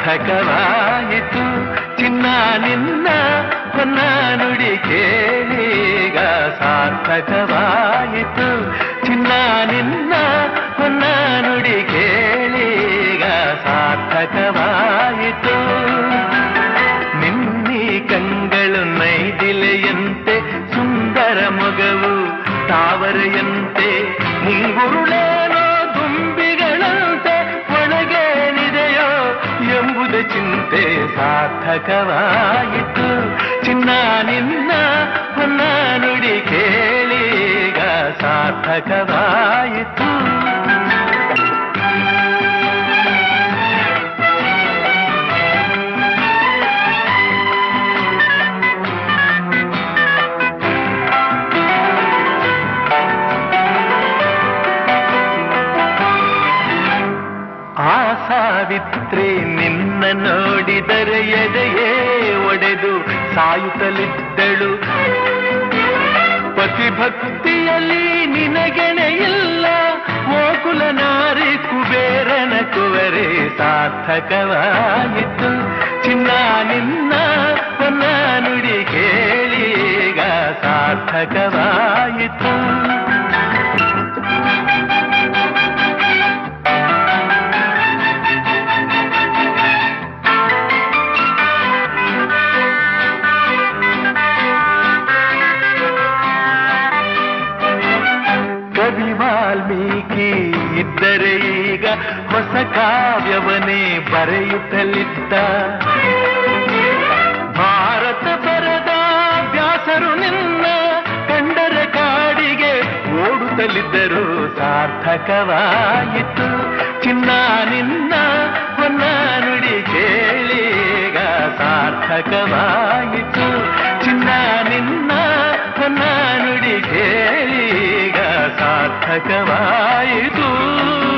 ಸಾರ್ಥಕವಾಯಿತು ಚಿನ್ನ ನಿನ್ನ ಹೊನ್ನ ನುಡಿ ಕೇಳೀಗ ಸಾರ್ಥಕವಾಯಿತು ಚಿನ್ನ ನಿನ್ನ ಹೊನ್ನ ನುಡಿ ಕೇಳೀಗ ಸಾರ್ಥಕವಾಯಿತು ನಿನ್ನಿ ಕಂಗಳು ನೈದಿಲೆಯಂತೆ ಸುಂದರ ಮೊಗವು ತಾವರೆಯಂತೆ ಮುಂಗುರುಳೇನೋ ದುಂಬಿಗಳಂತೆ ಒಳಗೇನಿದೆಯೋ ಎಂಬುದ ಚಿಂತೆ ಸಾರ್ಥಕವಾಯಿತು ಚಿನ್ನ ನಿನ್ನ ಹೊನ್ನ ನುಡಿ ಕೇಳೀಗ ಸಾರ್ಥಕವಾಯಿತು ಆ ಸಾವಿತ್ರಿ ನಿನ್ನ ನೋಡಿದರೆ ಎದೆಯೇ ಒಡೆದು ಸಾಯುತ್ತಲಿದ್ದಳು ಪತಿಭಕ್ತಿಯಲ್ಲಿ ನಿನಗೆಣೆಯಿಲ್ಲ ಓಕುಲ ನಾರಿ ಕುಬೇರನ ಕುವರೆ ಸಾರ್ಥಕವಾಯಿತು ಚಿನ್ನ ನಿನ್ನ ಹೊನ್ನ ನುಡಿ ಕೇಳೀಗ ಸಾರ್ಥಕವಾಯಿತು ಕವಿ ವಾಲ್ಮೀಕಿ ಇದ್ದರೆ ಈಗ ಹೊಸ ಕಾವ್ಯವನ್ನೇ ಬರೆಯುತ್ತಲಿದ್ದ ಭಾರತ ಬರದ ವ್ಯಾಸರು ನಿನ್ನ ಕಂಡರ ಕಾಡಿಗೆ ಓಡುತ್ತಲಿದ್ದರು ಸಾರ್ಥಕವಾಯಿತು ಚಿನ್ನ ನಿನ್ನ ಹೊನ್ನ ನುಡಿ ಕೇಳೀಗ ಸಾರ್ಥಕವಾಯಿತು ಚಿನ್ನ ನಿನ್ನ ಹೊನ್ನ ನುಡಿ ಕೇಳೀಗ ಸಾರ್ಥಕವಾಯಿತು